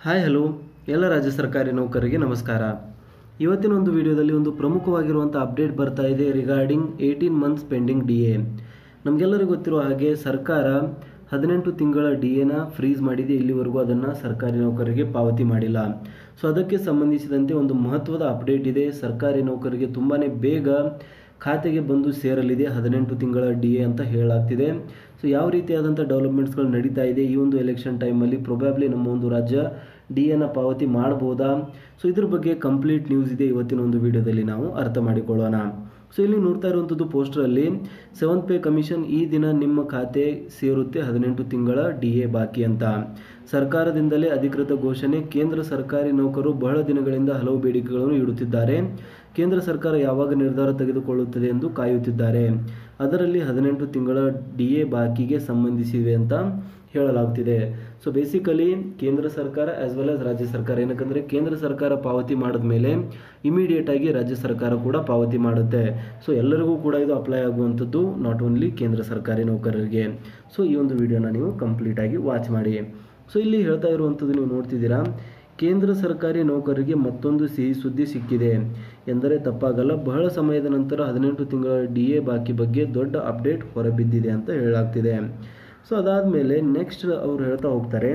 hi hello ಎಲ್ಲ ರಾಜ್ಯ ಸರ್ಕಾರಿ ನೌಕರರಿಗೆ ನಮಸ್ಕಾರ ಇವತ್ತಿನ ಒಂದು ವಿಡಿಯೋದಲ್ಲಿ ಒಂದು ಪ್ರಮುಖವಾಗಿರುವಂಥ ಅಪ್ಡೇಟ್ ಬರ್ತಾ ಇದೆ regarding eighteen months pending D A ನಮಗೆಲ್ಲರಿಗೂ ಗೊತ್ತಿರೋ ಹಾಗೆ ಸರ್ಕಾರ ಹದಿನೆಂಟು ತಿಂಗಳ ಡಿ ಎನ ಫ್ರೀಸ್ ಮಾಡಿದೆ ಇಲ್ಲಿವರೆಗೂ ಅದನ್ನು ಸರ್ಕಾರಿ ನೌಕರರಿಗೆ ಪಾವತಿ ಮಾಡಿಲ್ಲ ಸೊ ಅದಕ್ಕೆ ಸಂಬಂಧಿಸಿದಂತೆ ಒಂದು ಮಹತ್ವದ ಅಪ್ಡೇಟ್ ಇದೆ ಸರ್ಕಾರಿ ನೌಕರರಿಗೆ ತುಂಬಾ ಬೇಗ ಖಾತೆಗೆ ಬಂದು ಸೇರಲಿದೆ ಹದಿನೆಂಟು ತಿಂಗಳ ಡಿ ಎ ಅಂತ ಹೇಳಲಾಗ್ತಿದೆ ಸೊ ಯಾವ ರೀತಿಯಾದಂಥ ಡೆವಲಪ್ಮೆಂಟ್ಸ್ಗಳು ನಡೀತಾ ಇದೆ ಈ ಒಂದು ಎಲೆಕ್ಷನ್ ಟೈಮಲ್ಲಿ ಪ್ರೊಬ್ಯಾಬ್ಲಿ ನಮ್ಮ ಒಂದು ರಾಜ್ಯ ಡಿ ಎನ ಪಾವತಿ ಮಾಡ್ಬೋದಾ ಸೊ ಇದ್ರ ಬಗ್ಗೆ ಕಂಪ್ಲೀಟ್ ನ್ಯೂಸ್ ಇದೆ ಇವತ್ತಿನ ಒಂದು ವಿಡಿಯೋದಲ್ಲಿ ನಾವು ಅರ್ಥ ಮಾಡಿಕೊಳ್ಳೋಣ ಸೊ ಇಲ್ಲಿ ನೋಡ್ತಾ ಇರುವಂಥದ್ದು ಪೋಸ್ಟರಲ್ಲಿ ಸೆವೆಂತ್ ಪೇ ಕಮಿಷನ್ ಈ ದಿನ ನಿಮ್ಮ ಖಾತೆ ಸೇರುತ್ತೆ ಹದಿನೆಂಟು ತಿಂಗಳ ಡಿ ಎ ಬಾಕಿ ಅಂತ ಸರ್ಕಾರದಿಂದಲೇ ಅಧಿಕೃತ ಘೋಷಣೆ ಕೇಂದ್ರ ಸರ್ಕಾರಿ ನೌಕರರು ಬಹಳ ದಿನಗಳಿಂದ ಹಲವು ಬೇಡಿಕೆಗಳನ್ನು ಇಡುತ್ತಿದ್ದಾರೆ ಕೇಂದ್ರ ಸರ್ಕಾರ ಯಾವಾಗ ನಿರ್ಧಾರ ತೆಗೆದುಕೊಳ್ಳುತ್ತದೆ ಎಂದು ಕಾಯುತ್ತಿದ್ದಾರೆ ಅದರಲ್ಲಿ ಹದಿನೆಂಟು ತಿಂಗಳ ಡಿ ಎ ಬಾಕಿಗೆ ಸಂಬಂಧಿಸಿವೆ ಅಂತ ಹೇಳಲಾಗುತ್ತಿದೆ ಸೊ ಬೇಸಿಕಲಿ ಕೇಂದ್ರ ಸರ್ಕಾರ ಆಸ್ ವೆಲ್ ಆಸ್ ರಾಜ್ಯ ಸರ್ಕಾರ ಏನಕ್ಕಂದರೆ ಕೇಂದ್ರ ಸರ್ಕಾರ ಪಾವತಿ ಮಾಡಿದ ಮೇಲೆ ಇಮಿಡಿಯೇಟ್ ಆಗಿ ರಾಜ್ಯ ಸರ್ಕಾರ ಕೂಡ ಪಾವತಿ ಮಾಡುತ್ತೆ ಸೊ ಎಲ್ಲರಿಗೂ ಕೂಡ ಇದು ಅಪ್ಲೈ ಆಗುವಂಥದ್ದು ನಾಟ್ ಓನ್ಲಿ ಕೇಂದ್ರ ಸರ್ಕಾರಿ ನೌಕರರಿಗೆ ಸೊ ಈ ಒಂದು ವಿಡಿಯೋನ ನೀವು ಕಂಪ್ಲೀಟಾಗಿ ವಾಚ್ ಮಾಡಿ ಸೊ ಇಲ್ಲಿ ಹೇಳ್ತಾ ಇರುವಂಥದ್ದು ನೀವು ನೋಡ್ತಿದ್ದೀರಾ ಕೇಂದ್ರ ಸರ್ಕಾರಿ ನೌಕರರಿಗೆ ಮತ್ತೊಂದು ಸಿಹಿ ಸುದ್ದಿ ಸಿಕ್ಕಿದೆ ಎಂದರೆ ತಪ್ಪಾಗಲ್ಲ ಬಹಳ ಸಮಯದ ನಂತರ ಹದಿನೆಂಟು ತಿಂಗಳ ಡಿ ಎ ಬಾಕಿ ಬಗ್ಗೆ ದೊಡ್ಡ ಅಪ್ಡೇಟ್ ಹೊರಬಿದ್ದಿದೆ ಅಂತ ಹೇಳಲಾಗ್ತಿದೆ ಸೊ ಅದಾದಮೇಲೆ ನೆಕ್ಸ್ಟ್ ಅವ್ರು ಹೇಳ್ತಾ ಹೋಗ್ತಾರೆ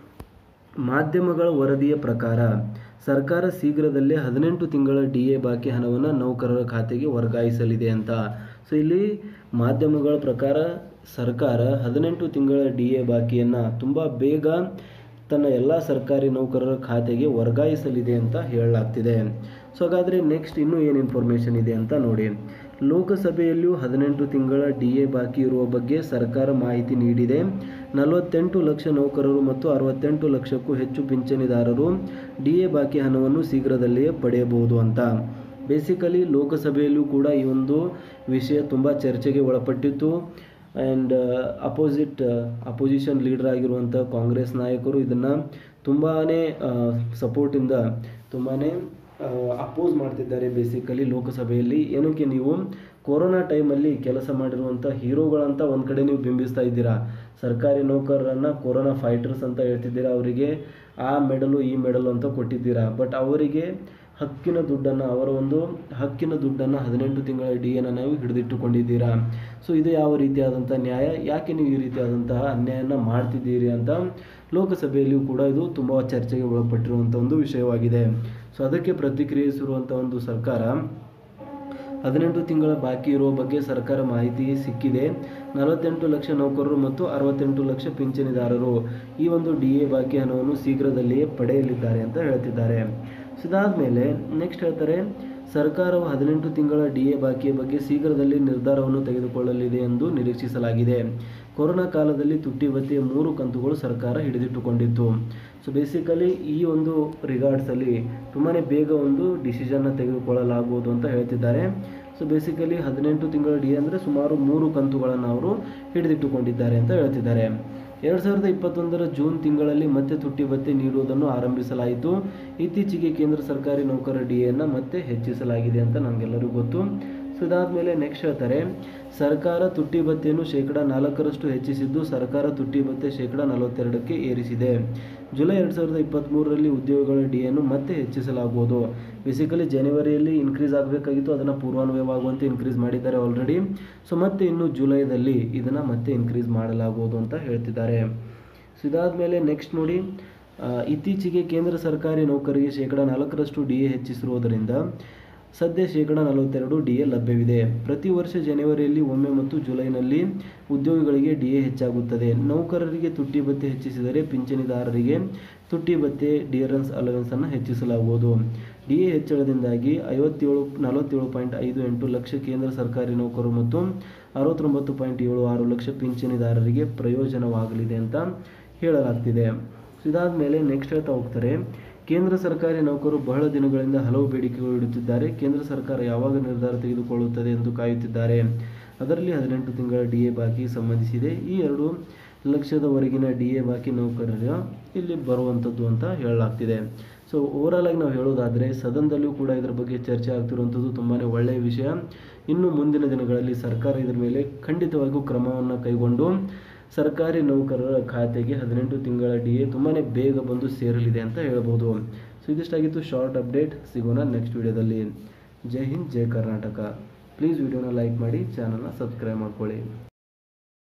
ಮಾಧ್ಯಮಗಳ ವರದಿಯ ಪ್ರಕಾರ ಸರ್ಕಾರ ಶೀಘ್ರದಲ್ಲೇ ಹದಿನೆಂಟು ತಿಂಗಳ ಡಿ ಎ ಬಾಕಿ ಹಣವನ್ನು ನೌಕರರ ಖಾತೆಗೆ ವರ್ಗಾಯಿಸಲಿದೆ ಅಂತ ಸೊ ಇಲ್ಲಿ ಮಾಧ್ಯಮಗಳ ಪ್ರಕಾರ ಸರ್ಕಾರ ಹದಿನೆಂಟು ತಿಂಗಳ ಡಿ ಎ ಬಾಕಿಯನ್ನು ತುಂಬ ಬೇಗ ತನ್ನ ಎಲ್ಲ ಸರ್ಕಾರಿ ನೌಕರರ ಖಾತೆಗೆ ವರ್ಗಾಯಿಸಲಿದೆ ಅಂತ ಹೇಳಲಾಗ್ತಿದೆ ಸೊ ಹಾಗಾದರೆ ನೆಕ್ಸ್ಟ್ ಇನ್ನೂ ಏನು ಇನ್ಫಾರ್ಮೇಷನ್ ಇದೆ ಅಂತ ನೋಡಿ ಲೋಕಸಭೆಯಲ್ಲಿಯೂ ಹದಿನೆಂಟು ತಿಂಗಳ ಡಿ ಎ ಬಾಕಿ ಇರುವ ಬಗ್ಗೆ ಸರ್ಕಾರ ಮಾಹಿತಿ ನೀಡಿದೆ ನಲವತ್ತೆಂಟು ಲಕ್ಷ ನೌಕರರು ಮತ್ತು ಅರವತ್ತೆಂಟು ಲಕ್ಷಕ್ಕೂ ಹೆಚ್ಚು ಪಿಂಚಣಿದಾರರು ಡಿ ಎ ಬಾಕಿ ಹಣವನ್ನು ಶೀಘ್ರದಲ್ಲಿಯೇ ಪಡೆಯಬಹುದು ಅಂತ ಬೇಸಿಕಲಿ ಲೋಕಸಭೆಯಲ್ಲೂ ಕೂಡ ಈ ಒಂದು ವಿಷಯ ತುಂಬ ಚರ್ಚೆಗೆ ಒಳಪಟ್ಟಿತ್ತು ಆ್ಯಂಡ್ ಅಪೋಸಿಟ್ ಅಪೋಸಿಷನ್ ಲೀಡರ್ ಆಗಿರುವಂಥ ಕಾಂಗ್ರೆಸ್ ನಾಯಕರು ಇದನ್ನು ತುಂಬಾ ಸಪೋರ್ಟಿಂದ ತುಂಬಾ ಅಪೋಸ್ ಮಾಡ್ತಿದ್ದಾರೆ ಬೇಸಿಕಲಿ ಲೋಕಸಭೆಯಲ್ಲಿ ಏನಕ್ಕೆ ನೀವು ಕೊರೋನಾ ಟೈಮಲ್ಲಿ ಕೆಲಸ ಮಾಡಿರುವಂಥ ಹೀರೋಗಳಂತ ಒಂದು ಕಡೆ ನೀವು ಬಿಂಬಿಸ್ತಾ ಇದ್ದೀರಾ ಸರ್ಕಾರಿ ನೌಕರರನ್ನು ಕೊರೋನಾ ಫೈಟರ್ಸ್ ಅಂತ ಹೇಳ್ತಿದ್ದೀರಾ ಅವರಿಗೆ ಆ ಮೆಡಲು ಈ ಮೆಡಲು ಅಂತ ಕೊಟ್ಟಿದ್ದೀರಾ ಬಟ್ ಅವರಿಗೆ ಹಕ್ಕಿನ ದುಡ್ಡನ್ನು ಅವರ ಒಂದು ಹಕ್ಕಿನ ದುಡ್ಡನ್ನು ಹದಿನೆಂಟು ತಿಂಗಳ ಡಿ ಎನ ನೀವು ಹಿಡಿದಿಟ್ಟುಕೊಂಡಿದ್ದೀರಾ ಸೊ ಇದು ಯಾವ ರೀತಿಯಾದಂಥ ನ್ಯಾಯ ಯಾಕೆ ನೀವು ಈ ರೀತಿಯಾದಂತಹ ಅನ್ಯಾಯನ ಮಾಡ್ತಿದ್ದೀರಿ ಅಂತ ಲೋಕಸಭೆಯಲ್ಲಿಯೂ ಕೂಡ ಇದು ತುಂಬ ಚರ್ಚೆಗೆ ಒಳಪಟ್ಟಿರುವಂಥ ಒಂದು ವಿಷಯವಾಗಿದೆ ಸೊ ಅದಕ್ಕೆ ಪ್ರತಿಕ್ರಿಯಿಸಿರುವಂಥ ಒಂದು ಸರ್ಕಾರ ಹದಿನೆಂಟು ತಿಂಗಳ ಬಾಕಿ ಇರುವ ಬಗ್ಗೆ ಸರ್ಕಾರ ಮಾಹಿತಿ ಸಿಕ್ಕಿದೆ ನಲವತ್ತೆಂಟು ಲಕ್ಷ ನೌಕರರು ಮತ್ತು ಅರವತ್ತೆಂಟು ಲಕ್ಷ ಪಿಂಚಣಿದಾರರು ಈ ಒಂದು ಡಿ ಎ ಬಾಕಿ ಹಣವನ್ನು ಶೀಘ್ರದಲ್ಲಿಯೇ ಪಡೆಯಲಿದ್ದಾರೆ ಅಂತ ಹೇಳ್ತಿದ್ದಾರೆ ಸೊ ಇದಾದಮೇಲೆ ನೆಕ್ಸ್ಟ್ ಹೇಳ್ತಾರೆ ಸರ್ಕಾರವು ಹದಿನೆಂಟು ತಿಂಗಳ ಡಿ ಎ ಬಾಕಿಯ ಬಗ್ಗೆ ಶೀಘ್ರದಲ್ಲಿ ನಿರ್ಧಾರವನ್ನು ತೆಗೆದುಕೊಳ್ಳಲಿದೆ ಎಂದು ನಿರೀಕ್ಷಿಸಲಾಗಿದೆ ಕೊರೋನಾ ಕಾಲದಲ್ಲಿ ತುಟ್ಟಿ ಭತ್ಯೆಯ ಮೂರು ಕಂತುಗಳು ಸರ್ಕಾರ ಹಿಡಿದಿಟ್ಟುಕೊಂಡಿತ್ತು ಸೊ ಬೇಸಿಕಲಿ ಈ ಒಂದು ರಿಗಾರ್ಡ್ಸಲ್ಲಿ ತುಂಬಾ ಬೇಗ ಒಂದು ಡಿಸಿಷನ್ನ ತೆಗೆದುಕೊಳ್ಳಲಾಗುವುದು ಅಂತ ಹೇಳ್ತಿದ್ದಾರೆ ಸೊ ಬೇಸಿಕಲಿ ಹದಿನೆಂಟು ತಿಂಗಳ ಡಿ ಅಂದರೆ ಸುಮಾರು ಮೂರು ಕಂತುಗಳನ್ನು ಅವರು ಹಿಡಿದಿಟ್ಟುಕೊಂಡಿದ್ದಾರೆ ಅಂತ ಹೇಳ್ತಿದ್ದಾರೆ ಎರಡು ಸಾವಿರದ ಇಪ್ಪತ್ತೊಂದರ ಜೂನ್ ತಿಂಗಳಲ್ಲಿ ಮತ್ತೆ ತುಟ್ಟಿ ಭತ್ಯೆ ನೀಡುವುದನ್ನು ಆರಂಭಿಸಲಾಯಿತು ಇತ್ತೀಚೆಗೆ ಕೇಂದ್ರ ಸರ್ಕಾರಿ ನೌಕರ ಡಿ ಎನ್ನು ಮತ್ತೆ ಹೆಚ್ಚಿಸಲಾಗಿದೆ ಅಂತ ನಮಗೆಲ್ಲರಿಗೂ ಗೊತ್ತು ಸೊ ಇದಾದಮೇಲೆ ನೆಕ್ಸ್ಟ್ ಹೇಳ್ತಾರೆ ಸರ್ಕಾರ ತುಟ್ಟಿ ಭತ್ಯೆಯನ್ನು ಶೇಕಡ ನಾಲ್ಕರಷ್ಟು ಹೆಚ್ಚಿಸಿದ್ದು ಸರ್ಕಾರ ತುಟ್ಟಿ ಭತ್ಯೆ ಶೇಕಡ ನಲವತ್ತೆರಡಕ್ಕೆ ಏರಿಸಿದೆ ಜುಲೈ ಎರಡು ಸಾವಿರದ ಇಪ್ಪತ್ತ್ಮೂರರಲ್ಲಿ ಉದ್ಯೋಗಗಳ ಡಿಯನ್ನು ಮತ್ತೆ ಹೆಚ್ಚಿಸಲಾಗುವುದು ಬೇಸಿಕಲಿ ಜನವರಿಯಲ್ಲಿ ಇನ್ಕ್ರೀಸ್ ಆಗಬೇಕಾಗಿತ್ತು ಅದನ್ನು ಪೂರ್ವಾನ್ವಯವಾಗುವಂತೆ ಇನ್ಕ್ರೀಸ್ ಮಾಡಿದ್ದಾರೆ ಆಲ್ರೆಡಿ ಸೊ ಮತ್ತೆ ಇನ್ನು ಜುಲೈದಲ್ಲಿ ಇದನ್ನು ಮತ್ತೆ ಇನ್ಕ್ರೀಸ್ ಮಾಡಲಾಗುವುದು ಅಂತ ಹೇಳ್ತಿದ್ದಾರೆ ಸೊ ಇದಾದಮೇಲೆ ನೆಕ್ಸ್ಟ್ ನೋಡಿ ಇತ್ತೀಚೆಗೆ ಕೇಂದ್ರ ಸರ್ಕಾರಿ ನೌಕರಿಗೆ ಶೇಕಡ ನಾಲ್ಕರಷ್ಟು ಡಿ ಎ ಹೆಚ್ಚಿಸಿರುವುದರಿಂದ ಸದ್ಯ ಶೇಕಡ ನಲವತ್ತೆರಡು ಡಿ ಎ ಲಭ್ಯವಿದೆ ಪ್ರತಿ ವರ್ಷ ಜನವರಿಯಲ್ಲಿ ಒಮ್ಮೆ ಮತ್ತು ಜುಲೈನಲ್ಲಿ ಉದ್ಯೋಗಿಗಳಿಗೆ ಡಿ ಎ ಹೆಚ್ಚಾಗುತ್ತದೆ ನೌಕರರಿಗೆ ತುಟ್ಟಿ ಭತ್ಯೆ ಹೆಚ್ಚಿಸಿದರೆ ಪಿಂಚಣಿದಾರರಿಗೆ ತುಟ್ಟಿ ಭತ್ಯೆ ಡಿಯರೆನ್ಸ್ ಅಲವೆನ್ಸನ್ನು ಹೆಚ್ಚಿಸಲಾಗುವುದು ಡಿ ಎ ಹೆಚ್ಚಳದಿಂದಾಗಿ ಐವತ್ತೇಳು ನಲವತ್ತೇಳು ಪಾಯಿಂಟ್ ಐದು ಎಂಟು ಲಕ್ಷ ಕೇಂದ್ರ ಸರ್ಕಾರಿ ನೌಕರರು ಮತ್ತು ಅರವತ್ತೊಂಬತ್ತು ಪಾಯಿಂಟ್ ಏಳು ಆರು ಲಕ್ಷ ಪಿಂಚಣಿದಾರರಿಗೆ ಪ್ರಯೋಜನವಾಗಲಿದೆ ಅಂತ ಹೇಳಲಾಗ್ತಿದೆ ಇದಾದ ಮೇಲೆ ನೆಕ್ಸ್ಟ್ ಹೇಳ್ತಾ ಹೋಗ್ತಾರೆ ಕೇಂದ್ರ ಸರ್ಕಾರಿ ನೌಕರರು ಬಹಳ ದಿನಗಳಿಂದ ಹಲವು ಬೇಡಿಕೆಗಳು ಇಡುತ್ತಿದ್ದಾರೆ ಕೇಂದ್ರ ಸರ್ಕಾರ ಯಾವಾಗ ನಿರ್ಧಾರ ತೆಗೆದುಕೊಳ್ಳುತ್ತದೆ ಎಂದು ಕಾಯುತ್ತಿದ್ದಾರೆ ಅದರಲ್ಲಿ ಹದಿನೆಂಟು ತಿಂಗಳ ಡಿ ಎ ಬಾಕಿ ಸಂಬಂಧಿಸಿದೆ ಈ ಎರಡು ಲಕ್ಷದವರೆಗಿನ ಡಿ ಎ ಬಾಕಿ ನೌಕರರ ಇಲ್ಲಿ ಬರುವಂಥದ್ದು ಅಂತ ಹೇಳಲಾಗ್ತಿದೆ ಸೊ ಓವರಾಲ್ ಆಗಿ ನಾವು ಹೇಳೋದಾದರೆ ಸದನದಲ್ಲೂ ಕೂಡ ಇದರ ಬಗ್ಗೆ ಚರ್ಚೆ ಆಗ್ತಿರುವಂಥದ್ದು ತುಂಬಾ ಒಳ್ಳೆಯ ವಿಷಯ ಇನ್ನು ಮುಂದಿನ ದಿನಗಳಲ್ಲಿ ಸರ್ಕಾರ ಇದರ ಮೇಲೆ ಖಂಡಿತವಾಗಿಯೂ ಕ್ರಮವನ್ನು ಕೈಗೊಂಡು ಸರ್ಕಾರಿ ನೌಕರರ ಖಾತೆಗೆ ಹದಿನೆಂಟು ತಿಂಗಳ ಡಿ ಎ ತುಂಬಾ ಬೇಗ ಬಂದು ಸೇರಲಿದೆ ಅಂತ ಹೇಳ್ಬೋದು ಸೊ ಇದಿಷ್ಟಾಗಿತ್ತು ಶಾರ್ಟ್ ಅಪ್ಡೇಟ್ ಸಿಗೋಣ ನೆಕ್ಸ್ಟ್ ವಿಡಿಯೋದಲ್ಲಿ ಜೈ ಹಿಂದ್ ಜೈ ಕರ್ನಾಟಕ ಪ್ಲೀಸ್ ವಿಡಿಯೋನ ಲೈಕ್ ಮಾಡಿ ಚಾನಲ್ನ ಸಬ್ಸ್ಕ್ರೈಬ್ ಮಾಡ್ಕೊಳ್ಳಿ